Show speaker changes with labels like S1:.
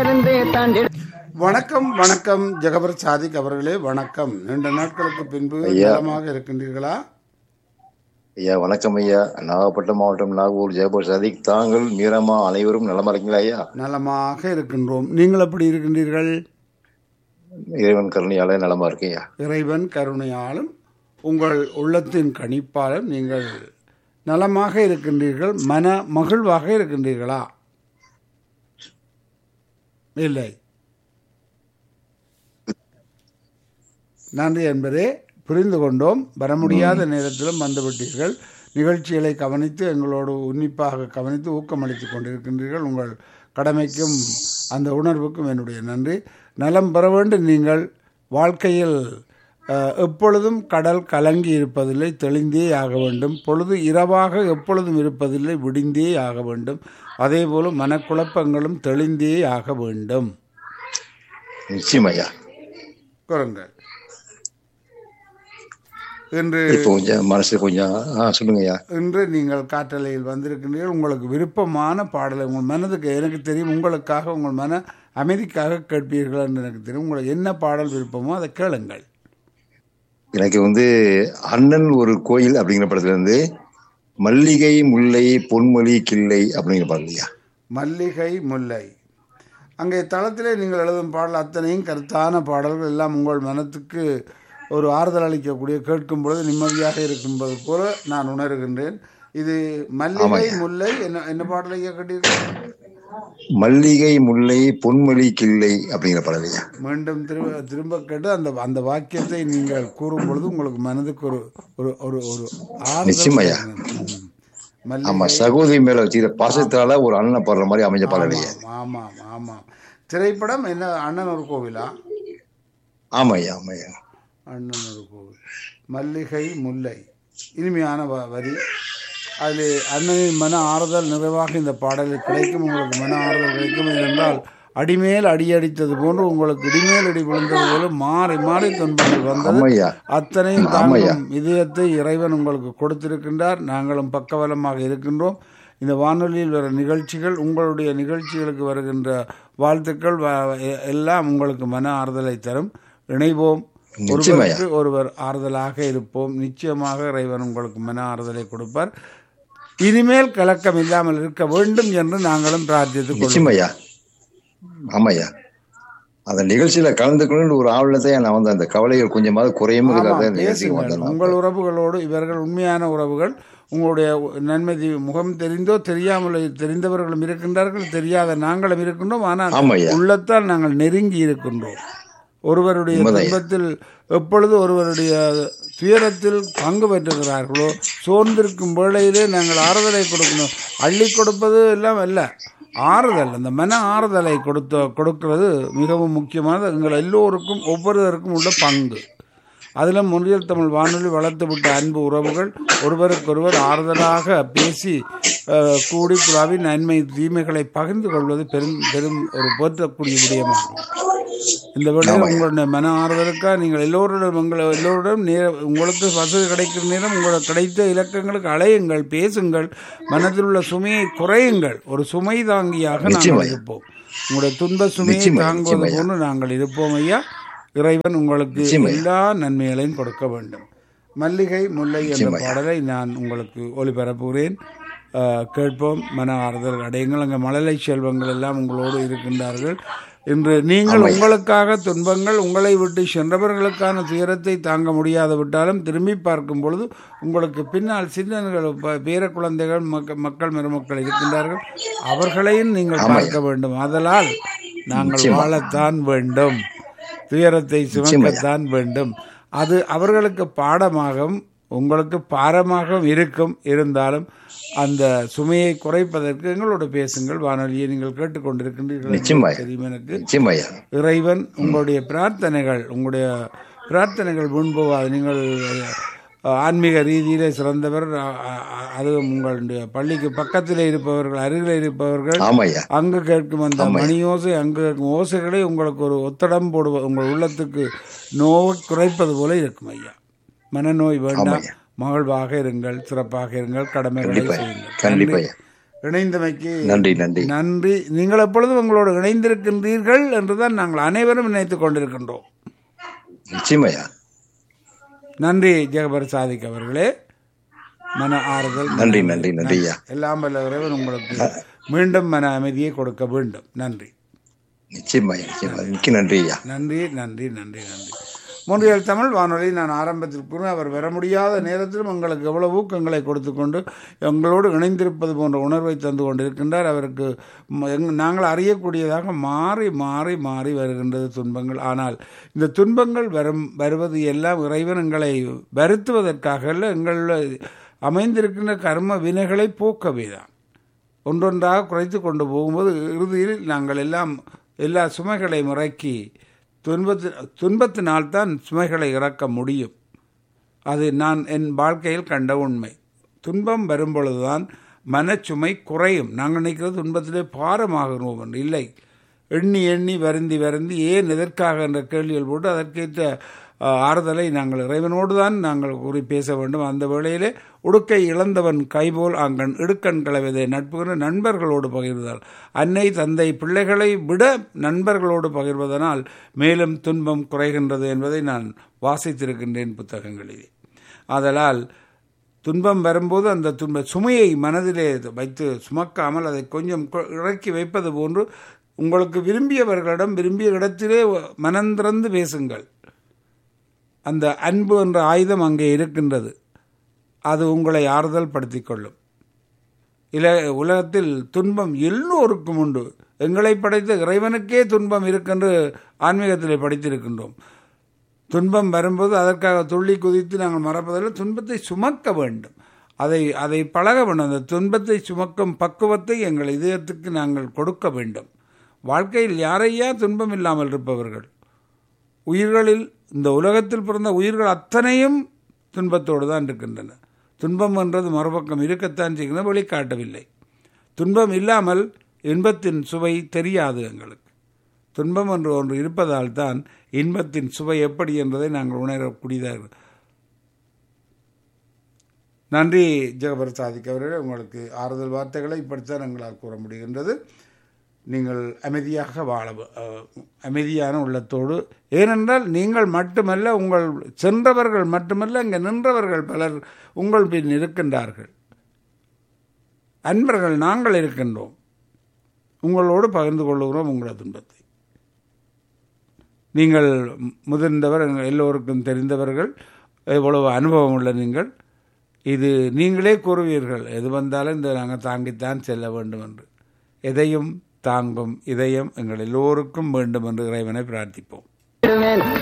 S1: இருந்து தாண்டி
S2: வணக்கம் வணக்கம் ஜெகபர் சாதிக் அவர்களே வணக்கம் நீண்ட நாட்களுக்கு பின்பு
S3: ஐயா.
S2: நலமாக இருக்கின்றீர்களா
S3: ஐயா வணக்கம் ஐயா நாகப்பட்டினம் மாவட்டம் நாகூர் ஜெயபூர் சதிக் தாங்கள் மீரமா அனைவரும் நலமா இருக்கீங்களா ஐயா
S2: நலமாக இருக்கின்றோம் நீங்கள் எப்படி இருக்கின்றீர்கள்
S3: இறைவன் கருணையால நலமா இருக்கேன் ஐயா
S2: இறைவன் கருணையாலும் உங்கள் உள்ளத்தின் கணிப்பாலும் நீங்கள் நலமாக இருக்கின்றீர்கள் மன மகிழ்வாக இருக்கின்றீர்களா இல்லை நன்றி என்பதே புரிந்து கொண்டோம் வர முடியாத நேரத்திலும் வந்துவிட்டீர்கள் நிகழ்ச்சிகளை கவனித்து எங்களோடு உன்னிப்பாக கவனித்து ஊக்கமளித்துக் கொண்டிருக்கின்றீர்கள் உங்கள் கடமைக்கும் அந்த உணர்வுக்கும் என்னுடைய நன்றி நலம் பெற வேண்டும் நீங்கள் வாழ்க்கையில் அஹ், எப்பொழுதும் கடல் கலங்கி இருப்பதில்லை தெளிந்தே ஆக வேண்டும் பொழுது இரவாக எப்பொழுதும் இருப்பதில்லை விடிந்தே ஆக வேண்டும் அதேபோல மனக்குழப்பங்களும் தெளிந்தே ஆக வேண்டும்
S3: நிச்சயம் ஐயா
S2: கூறுங்கள் இன்று
S3: இப்போ கொஞ்சம் மனசு கொஞ்சம் ஆ சொல்லுங்க ஐயா
S2: இன்று நீங்கள் காற்றலையில் வந்திருக்கின்றீர்கள் உங்களுக்கு விருப்பமான பாடலை உங்கள் மனதுக்கு எனக்கு தெரியும் உங்களுக்காக உங்கள் மன அமைதிக்காக கேட்பீர்கள் என்று எனக்கு தெரியும் உங்களுக்கு என்ன பாடல் விருப்பமோ அதை கேளுங்கள்
S3: எனக்கு வந்து அண்ணன் ஒரு கோயில் அப்படிங்கிற படத்துல இருந்து மல்லிகை முல்லை பொன்மொழி கிள்ளை அப்படிங்கிற பாடல் ஐயா
S2: மல்லிகை முல்லை அங்கே தளத்திலே நீங்கள் எழுதும் பாடல் அத்தனையும் கருத்தான பாடல்கள் எல்லாம் உங்கள் மனத்துக்கு ஒரு ஆறுதல் அளிக்கக்கூடிய கேட்கும் பொழுது நிம்மதியாக இருக்கும்போது போல நான் உணர்கின்றேன் இது மல்லிகை முல்லை என்ன என்ன பாடலை கேட்டீர்கள்
S3: மல்லிகை முல்லை பொன்மொழி கிள்ளை அப்படிங்கிற பாடல் ஐயா
S2: மீண்டும் திரும்ப திரும்ப கேட்டு அந்த அந்த வாக்கியத்தை நீங்கள் கூறும் பொழுது உங்களுக்கு மனதுக்கு ஒரு ஒரு ஒரு ஒரு ஆறுதல்
S3: நிச்சயமாய்யா.
S2: கிடைக்கும். ம்.
S3: ஆமா
S2: மல்லிகை
S3: சகோதரி மேல வச்சுக்கிற பாசத்தால ஒரு அண்ணனை பாடுற மாதிரி அமைஞ்ச பாடல் ஐயா
S2: ஆமாம் ஆமாம் ஆமாம் திரைப்படம் என்ன அண்ணன் ஒரு கோவிலா
S3: ஆமா ஐயா ஆமா ஐயா
S2: அண்ணன் ஒரு கோவில் மல்லிகை முல்லை இனிமையான வ- வரி அதில் அண்ணனின் மன ஆறுதல் நிறைவாக இந்த பாடலில் கிடைக்கும் உங்களுக்கு மன ஆறுதல் கிடைக்கும் என்றால் அடிமேல் அடியடித்தது போன்று உங்களுக்கு இடிமேல் அடி விழுந்தது போல மாறி மாறி துன்பங்கள் வந்தது
S3: ஆமா ஐயா
S2: அத்தனையும்
S3: ஆமாய்யா.
S2: தாங்கும் இதயத்தை இறைவன் உங்களுக்கு கொடுத்திருக்கின்றார் நாங்களும் பக்கபலமாக இருக்கின்றோம் இந்த வானொலியில் வர நிகழ்ச்சிகள் உங்களுடைய நிகழ்ச்சிகளுக்கு வருகின்ற வாழ்த்துக்கள் வ- எ- எல்லாம் உங்களுக்கு மன ஆறுதலை தரும் இணைவோம்
S3: நிச்சயமாய்யா.
S2: ஒருவருக்கு ஒருவர் ஆறுதலாக இருப்போம் நிச்சயமாக இறைவன் உங்களுக்கு மன ஆறுதலை கொடுப்பார் இனிமேல் கலக்கம் இல்லாமல் இருக்க வேண்டும் என்று நாங்களும் பிரார்த்தித்துக் கொள்வோம்
S3: நிச்சயம் ஐயா ஆமாய்யா அந்த நிகழ்ச்சியில கலந்துக்கணும்னு ஒரு ஆவலத்தை நான் வந்து அந்த கவலைகள் கொஞ்சமாவது குறையும்
S2: ஆமாம்,
S3: நிகழ்ச்சிக்கு
S2: பேசுங்கள்
S3: வந்தேன் நான்.
S2: உங்கள் உறவுகளோடு இவர்கள் உண்மையான உறவுகள் உங்களுடைய நன்மை தீ- முகம் தெரிந்தோ தெரியாமல் தெரிந்தவர்களும் இருக்கின்றார்கள் தெரியாத நாங்களும் இருக்கின்றோம் ஆனால்
S3: ஆமாய்யா.
S2: உள்ளத்தால் நாங்கள் நெருங்கி இருக்கின்றோம் ஒருவருடைய
S3: உண்மைதான்.
S2: துன்பத்தில் எப்பொழுது ஒருவருடைய துயரத்தில் பங்கு பெற்றுகிறார்களோ சோர்ந்திருக்கும் வேளையிலே நாங்கள் ஆறுதலை கொடுக்கணும் அள்ளி கொடுப்பது எல்லாம் அல்ல ஆறுதல் அந்த மன ஆறுதலை கொடுத்த கொடுக்கிறது மிகவும் முக்கியமானது எங்கள் எல்லோருக்கும் ஒவ்வொருவருக்கும் உள்ள பங்கு அதில் முன்றியல் தமிழ் வானொலி வளர்த்து விட்ட அன்பு உறவுகள் ஒருவருக்கொருவர் ஆறுதலாக பேசி அஹ், கூடி குழாவி நன்மை தீமைகளை பகிர்ந்து கொள்வது பெரும் பெரும் ஒரு போற்றக்கூடிய விடயமாகும் இந்த வேளையில் உங்களுடைய மன ஆறுதலுக்காக நீங்கள் எல்லோருடன் உங்களை எல்லோருடன் நேர உங்களுக்கு வசதி கிடைக்கிற நேரம் உங்களுக்கு கிடைத்த இலக்கங்களுக்கு அலையுங்கள் பேசுங்கள் மனதில் உள்ள சுமையை குறையுங்கள் ஒரு சுமை தாங்கியாக நாங்கள்
S3: நிச்சயமாய்.
S2: இருப்போம் உங்களுடைய துன்ப சுமையை
S3: நிச்சயமாய்,
S2: தாங்குவது
S3: நிச்சயமாய்.
S2: போன்று நாங்கள் இருப்போம் ஐயா இறைவன் உங்களுக்கு
S3: நிச்சயமாய்.
S2: எல்லா நன்மைகளையும் கொடுக்க வேண்டும் மல்லிகை முல்லை என்ற
S3: நிச்சயமாய்.
S2: பாடலை நான் உங்களுக்கு ஒளிபரப்புகிறேன் அஹ், கேட்போம் மன ஆறுதல் அடையுங்கள் அங்கே மழலை செல்வங்கள் எல்லாம் உங்களோடு இருக்கின்றார்கள் இன்று நீங்கள் உங்களுக்காக துன்பங்கள் உங்களை விட்டு சென்றவர்களுக்கான துயரத்தை தாங்க முடியாது விட்டாலும் திரும்பி பார்க்கும் பொழுது உங்களுக்கு பின்னால் சின்னங்கள் ப- பேர குழந்தைகள் மக்க- மக்கள் மருமக்கள் இருக்கின்றார்கள் அவர்களையும் நீங்கள் பார்க்க வேண்டும் ஆதலால் நாங்கள் வாழத்தான் வேண்டும் துயரத்தை சுமக்கத்தான் வேண்டும் அது அவர்களுக்கு பாடமாகவும் உங்களுக்கு பாரமாகவும் இருக்கும் இருந்தாலும் அந்த சுமையை குறைப்பதற்கு எங்களோட பேசுங்கள் வானொலியை நீங்கள் கேட்டுக்கொண்டிருக்கின்றீர்கள்
S3: நிச்சயமாய்.
S2: என்பது தெரியும் எனக்கு
S3: நிச்சயம் ஐயா
S2: இறைவன் உங்களுடைய பிரார்த்தனைகள் உங்களுடைய பிரார்த்தனைகள் முன்போவாது நீங்கள் அஹ், ஆன்மீக ரீதியிலே சிறந்தவர் அ- அ- அதுவும் உங்களுடைய பள்ளிக்கு பக்கத்திலே இருப்பவர்கள் அருகிலே இருப்பவர்கள்
S3: ஆமாய்யா
S2: அங்கு கேட்கும் அந்த மணி ஓசை அங்கு கேட்கும் ஓசைகளை உங்களுக்கு ஒரு ஒத்தடம் போடுவது உங்கள் உள்ளத்துக்கு நோவை குறைப்பது போல இருக்கும் ஐயா மனநோய் வேண்டாம்
S3: ஆமாய்யா.
S2: மகிழ்வாக இருங்கள் சிறப்பாக இருங்கள் கடமைகளை
S3: கண்டிப்பா
S2: செய்யுங்கள்
S3: கண்டிப்பா
S2: நன்றி.
S3: ஐயா
S2: இணைந்தமைக்கு
S3: நன்றி நன்றி
S2: நன்றி நீங்கள் எப்பொழுதும் உங்களோடு இணைந்திருக்கின்றீர்கள் என்றுதான் நாங்கள் அனைவரும் நினைத்துக் கொண்டிருக்கின்றோம்
S3: நிச்சயமாயா
S2: நன்றி ஜெகபர் சாதிக் அவர்களே மன ஆறுதல்
S3: நன்றி நன்றி நன்றி ஐயா
S2: எல்லாம் வல்ல இறைவன் உங்களுக்கு மீண்டும் மன அமைதியை கொடுக்க வேண்டும் நன்றி
S3: நிச்சயமாயா நிச்சயமா மிக்க நன்றி ஐயா
S2: நன்றி நன்றி நன்றி நன்றி மூன்றியல் தமிழ் வானொலி நான் ஆரம்பத்தில் கூறினேன் அவர் வர முடியாத நேரத்திலும் எங்களுக்கு எவ்வளவு ஊக்கங்களை கொடுத்து கொண்டு எங்களோடு இணைந்திருப்பது போன்ற உணர்வை தந்து கொண்டிருக்கின்றார் அவருக்கு ம- எங்க- நாங்கள் அறியக்கூடியதாக மாறி மாறி மாறி வருகின்றது துன்பங்கள் ஆனால் இந்த துன்பங்கள் வரும் வருவது எல்லாம் இறைவன் எங்களை வருத்துவதற்காக அல்ல எங்களில் அமைந்திருக்கின்ற கர்ம வினைகளை போக்கவே தான் ஒன்றொன்றாக குறைத்து கொண்டு போகும்போது இறுதியில் நாங்கள் எல்லாம் எல்லா சுமைகளை முறைக்கி துன்பத்து துன்பத்தினால் தான் சுமைகளை இறக்க முடியும் அது நான் என் வாழ்க்கையில் கண்ட உண்மை துன்பம் வரும்பொழுதுதான் மனச்சுமை குறையும் நாங்கள் நினைக்கிறது துன்பத்திலே பாரமாகிறோம் என்று இல்லை எண்ணி எண்ணி வருந்தி வருந்தி ஏன் எதற்காக என்ற கேள்விகள் போட்டு அதற்கேற்ற அஹ், ஆறுதலை நாங்கள் இறைவனோடு தான் நாங்கள் கூறி பேச வேண்டும் அந்த வேளையிலே உடுக்கை இழந்தவன் கைபோல் அங்கன் இடுக்கண் கலவதை நட்புகிற நண்பர்களோடு பகிர்வதால் அன்னை தந்தை பிள்ளைகளை விட நண்பர்களோடு பகிர்வதனால் மேலும் துன்பம் குறைகின்றது என்பதை நான் வாசித்திருக்கின்றேன் புத்தகங்களிலே ஆதலால் துன்பம் வரும்போது அந்த துன்ப சுமையை மனதிலே வைத்து சுமக்காமல் அதை கொஞ்சம் கு- இறக்கி வைப்பது போன்று உங்களுக்கு விரும்பியவர்களிடம் விரும்பிய இடத்திலே மனம் திறந்து பேசுங்கள் அந்த அன்பு என்ற ஆயுதம் அங்கே இருக்கின்றது அது உங்களை ஆறுதல் படுத்திக் கொள்ளும் இல உலகத்தில் துன்பம் எல்லோருக்கும் உண்டு எங்களை படைத்த இறைவனுக்கே துன்பம் இருக்கென்று ஆன்மீகத்திலே படித்திருக்கின்றோம் துன்பம் வரும்போது அதற்காக துள்ளி குதித்து நாங்கள் மறப்பதில்லை துன்பத்தை சுமக்க வேண்டும் அதை அதை பழக வேண்டும் அந்த துன்பத்தை சுமக்கும் பக்குவத்தை எங்கள் இதயத்துக்கு நாங்கள் கொடுக்க வேண்டும் வாழ்க்கையில் யாரையா துன்பம் இல்லாமல் இருப்பவர்கள் உயிர்களில் இந்த உலகத்தில் பிறந்த உயிர்கள் அத்தனையும் துன்பத்தோடு தான் இருக்கின்றன துன்பம் என்றது மறுபக்கம் இருக்கத்தான் செய்கிறது வெளிக்காட்டவில்லை துன்பம் இல்லாமல் இன்பத்தின் சுவை தெரியாது எங்களுக்கு துன்பம் என்று ஒன்று இருப்பதால் தான் இன்பத்தின் சுவை எப்படி என்பதை நாங்கள் உணரக்கூடியதாக இருக்கு. நன்றி ஜெகபர் சாதிக் அவர்களே உங்களுக்கு ஆறுதல் வார்த்தைகளை இப்படித்தான் எங்களால் கூற முடிகின்றது நீங்கள் அமைதியாக வாழ அஹ், அமைதியான உள்ளத்தோடு ஏனென்றால் நீங்கள் மட்டுமல்ல உங்கள் சென்றவர்கள் மட்டுமல்ல அங்கே நின்றவர்கள் பலர் உங்கள் பின் இருக்கின்றார்கள் அன்பர்கள் நாங்கள் இருக்கின்றோம் உங்களோடு பகிர்ந்து கொள்ளுகிறோம் உங்களது துன்பத்தை நீங்கள் முதிர்ந்தவர் எங்கள் எல்லோருக்கும் தெரிந்தவர்கள் எவ்வளவு அனுபவம் உள்ள நீங்கள் இது நீங்களே கூறுவீர்கள் எது வந்தாலும் இந்த நாங்கள் தாங்கித்தான் செல்ல வேண்டும் என்று எதையும் தாங்கும் இதயம் எங்கள் எல்லோருக்கும் வேண்டும் என்று இறைவனை பிரார்த்திப்போம்